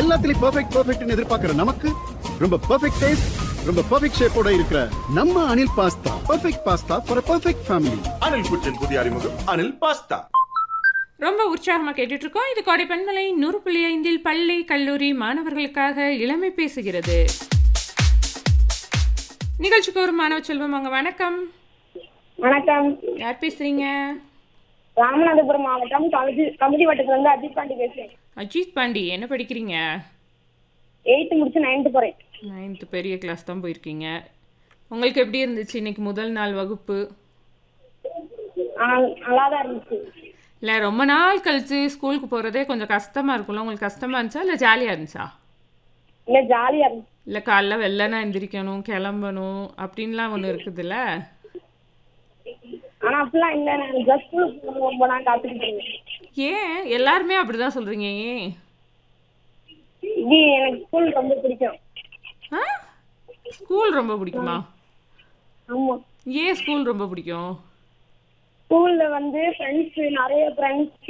எல்லாத்துலயும் பெர்ஃபெக்ட் பெர்ஃபெக்ட்னு எதிர்பார்க்கிற நமக்கு ரொம்ப பெர்ஃபெக்ட் டேஸ்ட் ரொம்ப பெர்ஃபெக்ட் ஷேப்போட இருக்கிற நம்ம Anil pasta perfect pasta for perfect family Anil kitchen புதிய அறிமுகம் அனில் பாஸ்தா ரொம்ப உற்சாகமாக கேட்டுட்டு இருக்கோம் இது கோடை பெண்மலை நூறு புள்ளி ஐந்தில் பள்ளி கல்லூரி மாணவர்களுக்காக இளமை பேசுகிறது நிகழ்ச்சிக்கு ஒரு மாணவ செல்வம் அங்க வணக்கம் வணக்கம் யார் பேசுறீங்க ராமநாதபுரம் மாவட்டம் கமுதி கமுதி வட்டத்துல இருந்து அஜித் பாண்டி பேசுறேன் அஜித் பாண்டி என்ன படிக்கிறீங்க எயித்து முடிச்சு நைன்த்து போறேன் நைன்த்து பெரிய கிளாஸ் தான் போயிருக்கீங்க உங்களுக்கு எப்படி இருந்துச்சு இன்னைக்கு முதல் நாள் வகுப்பு ஆனால் நல்லா தான் இருந்துச்சு இல்லை ரொம்ப நாள் கழிச்சு ஸ்கூலுக்கு போகிறதே கொஞ்சம் கஷ்டமாக இருக்கும்ல உங்களுக்கு கஷ்டமாக இருந்துச்சா இல்லை ஜாலியாக இருந்துச்சா இல்ல ஜாலியா இருந்துச்சு இல்லை காலைல வெள்ளனா எந்திரிக்கணும் கிளம்பணும் அப்படின்லாம் ஒன்று இருக்குதுல்ல ஆனா அப்படிலாம் இல்ல நான் ஜஸ்ட் ஸ்கூலுக்கு ரொம்ப நாள் காத்துக்கிட்டு இருந்தேன் ஏன் எல்லாருமே அப்படிதான் சொல்றீங்க ஏன் இது எனக்கு ஸ்கூல் ரொம்ப பிடிக்கும் ஆ ஸ்கூல் ரொம்ப பிடிக்குமா ஆமா ஏன் ஸ்கூல் ரொம்ப பிடிக்கும் ஸ்கூல்ல வந்து ஃப்ரெண்ட்ஸ் நிறைய ஃப்ரெண்ட்ஸ்